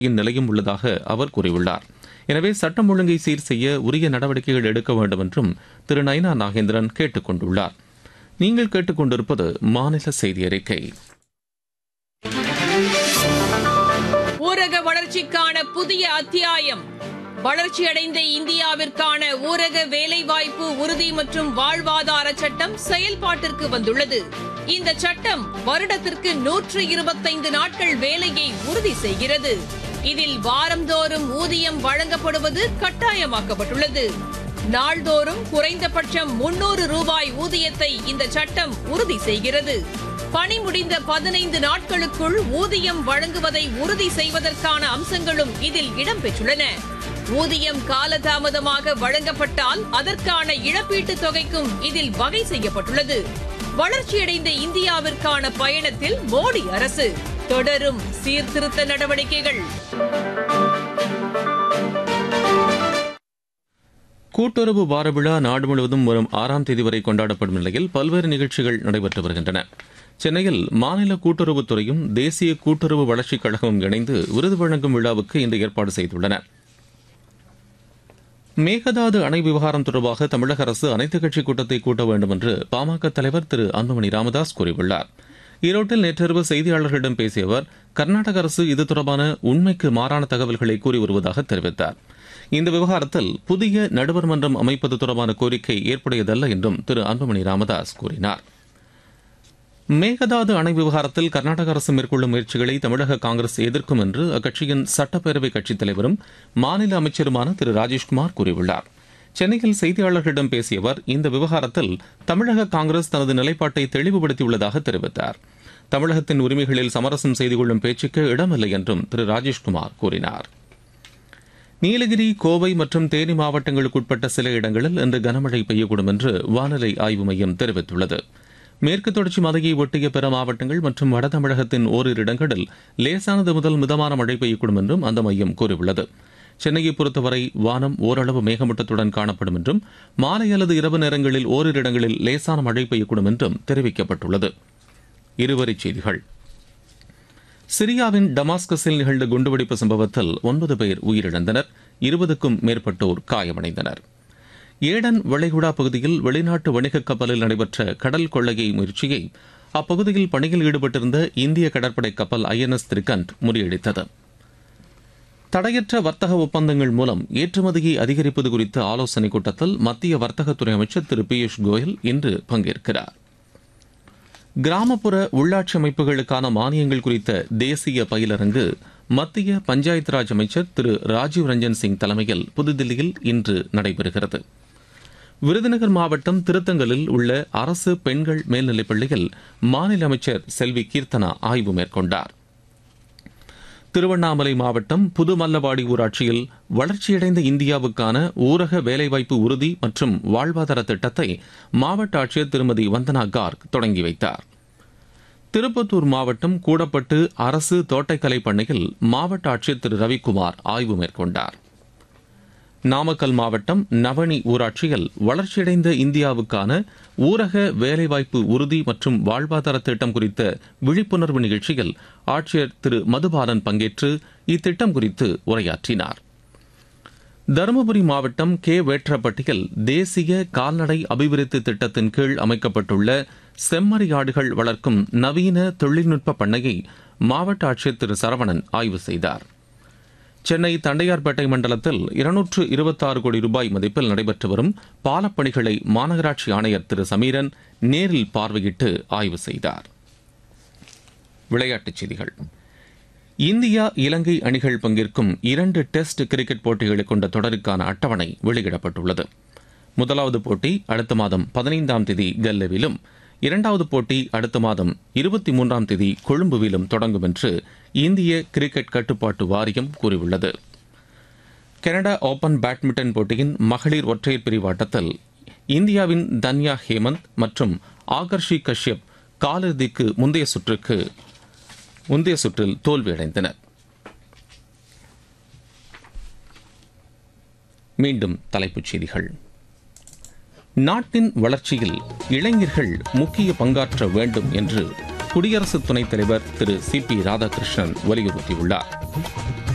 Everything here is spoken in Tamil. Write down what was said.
நிலையும் உள்ளதாக அவர் கூறியுள்ளார் எனவே சட்டம் ஒழுங்கை சீர் செய்ய உரிய நடவடிக்கைகள் எடுக்க வேண்டும் என்றும் திரு நயினா நாகேந்திரன் கேட்டுக் கொண்டுள்ளார் நீங்கள் கேட்டுக்கொண்டிருப்பது மாநில செய்தி அறிக்கை ஊரக வளர்ச்சிக்கான புதிய அத்தியாயம் வளர்ச்சியடைந்த இந்தியாவிற்கான ஊரக வேலைவாய்ப்பு உறுதி மற்றும் வாழ்வாதார சட்டம் செயல்பாட்டிற்கு வந்துள்ளது இந்த சட்டம் வருடத்திற்கு நூற்று இருபத்தைந்து நாட்கள் வேலையை உறுதி செய்கிறது இதில் வாரந்தோறும் ஊதியம் வழங்கப்படுவது கட்டாயமாக்கப்பட்டுள்ளது நாள்தோறும் குறைந்தபட்சம் முன்னூறு ரூபாய் ஊதியத்தை இந்த சட்டம் உறுதி செய்கிறது பணி முடிந்த பதினைந்து நாட்களுக்குள் ஊதியம் வழங்குவதை உறுதி செய்வதற்கான அம்சங்களும் இதில் இடம்பெற்றுள்ளன ஊதியம் காலதாமதமாக வழங்கப்பட்டால் அதற்கான இழப்பீட்டுத் தொகைக்கும் இதில் வகை செய்யப்பட்டுள்ளது வளர்ச்சியடைந்த இந்தியாவிற்கான பயணத்தில் மோடி அரசு தொடரும் சீர்திருத்த நடவடிக்கைகள் கூட்டுறவு வார விழா நாடு முழுவதும் வரும் ஆறாம் தேதி வரை கொண்டாடப்படும் நிலையில் பல்வேறு நிகழ்ச்சிகள் நடைபெற்று வருகின்றன சென்னையில் மாநில கூட்டுறவுத்துறையும் தேசிய கூட்டுறவு வளர்ச்சிக் கழகமும் இணைந்து விருது வழங்கும் விழாவுக்கு இன்று ஏற்பாடு செய்துள்ளன மேகதாது அணை விவகாரம் தொடர்பாக தமிழக அரசு அனைத்துக் கட்சி கூட்டத்தை கூட்ட வேண்டும் என்று பாமக தலைவர் திரு அன்புமணி ராமதாஸ் கூறியுள்ளார் ஈரோட்டில் நேற்றிரவு செய்தியாளர்களிடம் பேசிய அவர் கர்நாடக அரசு இது தொடர்பான உண்மைக்கு மாறான தகவல்களை கூறி வருவதாக தெரிவித்தார் இந்த விவகாரத்தில் புதிய நடுவர் மன்றம் அமைப்பது தொடர்பான கோரிக்கை ஏற்புடையதல்ல என்றும் திரு அன்புமணி ராமதாஸ் கூறினார் மேகதாது அணை விவகாரத்தில் கர்நாடக அரசு மேற்கொள்ளும் முயற்சிகளை தமிழக காங்கிரஸ் எதிர்க்கும் என்று அக்கட்சியின் சட்டப்பேரவை கட்சித் தலைவரும் மாநில அமைச்சருமான திரு ராஜேஷ்குமார் கூறியுள்ளார் சென்னையில் செய்தியாளர்களிடம் பேசிய அவர் இந்த விவகாரத்தில் தமிழக காங்கிரஸ் தனது நிலைப்பாட்டை தெளிவுபடுத்தியுள்ளதாக தெரிவித்தார் தமிழகத்தின் உரிமைகளில் சமரசம் செய்து கொள்ளும் பேச்சுக்கு இடமில்லை என்றும் திரு ராஜேஷ்குமார் கூறினார் நீலகிரி கோவை மற்றும் தேனி மாவட்டங்களுக்குட்பட்ட சில இடங்களில் இன்று கனமழை பெய்யக்கூடும் என்று வானிலை ஆய்வு மையம் தெரிவித்துள்ளது மேற்கு தொடர்ச்சி மலையை ஒட்டிய பிற மாவட்டங்கள் மற்றும் வட தமிழகத்தின் ஓரிரு இடங்களில் லேசானது முதல் மிதமான மழை பெய்யக்கூடும் என்றும் அந்த மையம் கூறியுள்ளது சென்னையை பொறுத்தவரை வானம் ஓரளவு மேகமூட்டத்துடன் காணப்படும் என்றும் மாலை அல்லது இரவு நேரங்களில் ஓரிரு இடங்களில் லேசான மழை பெய்யக்கூடும் என்றும் தெரிவிக்கப்பட்டுள்ளது இருவரிச் செய்திகள் சிரியாவின் டமாஸ்கஸில் நிகழ்ந்த குண்டுவெடிப்பு சம்பவத்தில் ஒன்பது பேர் உயிரிழந்தனர் இருபதுக்கும் மேற்பட்டோர் காயமடைந்தனர் ஏடன் வளைகுடா பகுதியில் வெளிநாட்டு வணிக கப்பலில் நடைபெற்ற கடல் கொள்ளையை முயற்சியை அப்பகுதியில் பணியில் ஈடுபட்டிருந்த இந்திய கடற்படை கப்பல் ஐஎன்எஸ் திரிகண்ட் முறியடித்தது தடையற்ற வர்த்தக ஒப்பந்தங்கள் மூலம் ஏற்றுமதியை அதிகரிப்பது குறித்த ஆலோசனைக் கூட்டத்தில் மத்திய வர்த்தகத்துறை அமைச்சர் திரு பியூஷ் கோயல் இன்று பங்கேற்கிறார் கிராமப்புற உள்ளாட்சி அமைப்புகளுக்கான மானியங்கள் குறித்த தேசிய பயிலரங்கு மத்திய பஞ்சாயத்து ராஜ் அமைச்சர் திரு ராஜீவ் ரஞ்சன் சிங் தலைமையில் புதுதில்லியில் இன்று நடைபெறுகிறது விருதுநகர் மாவட்டம் திருத்தங்கலில் உள்ள அரசு பெண்கள் மேல்நிலைப் பள்ளியில் மாநில அமைச்சர் செல்வி கீர்த்தனா ஆய்வு மேற்கொண்டார் திருவண்ணாமலை மாவட்டம் புதுமல்லவாடி ஊராட்சியில் வளர்ச்சியடைந்த இந்தியாவுக்கான ஊரக வேலைவாய்ப்பு உறுதி மற்றும் வாழ்வாதார திட்டத்தை மாவட்ட ஆட்சியர் திருமதி வந்தனா கார்க் தொடங்கி வைத்தார் திருப்பத்தூர் மாவட்டம் கூடப்பட்டு அரசு தோட்டக்கலை பண்ணையில் மாவட்ட ஆட்சியர் திரு ரவிக்குமார் ஆய்வு மேற்கொண்டார் நாமக்கல் மாவட்டம் நவனி ஊராட்சியில் வளர்ச்சியடைந்த இந்தியாவுக்கான ஊரக வேலைவாய்ப்பு உறுதி மற்றும் வாழ்வாதார திட்டம் குறித்த விழிப்புணர்வு நிகழ்ச்சியில் ஆட்சியர் திரு மதுபாலன் பங்கேற்று இத்திட்டம் குறித்து உரையாற்றினார் தருமபுரி மாவட்டம் கே வேற்றப்பட்டியில் தேசிய கால்நடை அபிவிருத்தி திட்டத்தின் கீழ் அமைக்கப்பட்டுள்ள செம்மறியாடுகள் வளர்க்கும் நவீன தொழில்நுட்ப பண்ணையை மாவட்ட ஆட்சியர் திரு சரவணன் ஆய்வு செய்தார் சென்னை தண்டையார்பேட்டை மண்டலத்தில் இருநூற்று இருபத்தாறு கோடி ரூபாய் மதிப்பில் நடைபெற்று வரும் பாலப்பணிகளை மாநகராட்சி ஆணையர் திரு சமீரன் நேரில் பார்வையிட்டு ஆய்வு செய்தார் விளையாட்டுச் செய்திகள் இந்தியா இலங்கை அணிகள் பங்கேற்கும் இரண்டு டெஸ்ட் கிரிக்கெட் போட்டிகளை கொண்ட தொடருக்கான அட்டவணை வெளியிடப்பட்டுள்ளது முதலாவது போட்டி அடுத்த மாதம் பதினைந்தாம் தேதி கல்லவிலும் இரண்டாவது போட்டி அடுத்த மாதம் இருபத்தி மூன்றாம் தேதி கொழும்புவிலும் தொடங்கும் என்று இந்திய கிரிக்கெட் கட்டுப்பாட்டு வாரியம் கூறியுள்ளது கனடா ஓபன் பேட்மிண்டன் போட்டியின் மகளிர் ஒற்றையர் பிரிவு ஆட்டத்தில் இந்தியாவின் தன்யா ஹேமந்த் மற்றும் ஆகர்ஷி கஷ்யப் காலிறுதிக்கு முந்தைய சுற்றுக்கு முந்தைய சுற்றில் தோல்வியடைந்தனர் மீண்டும் தலைப்புச் செய்திகள் நாட்டின் வளர்ச்சியில் இளைஞர்கள் முக்கிய பங்காற்ற வேண்டும் என்று குடியரசு துணைத் தலைவர் திரு சி பி ராதாகிருஷ்ணன் வலியுறுத்தியுள்ளார்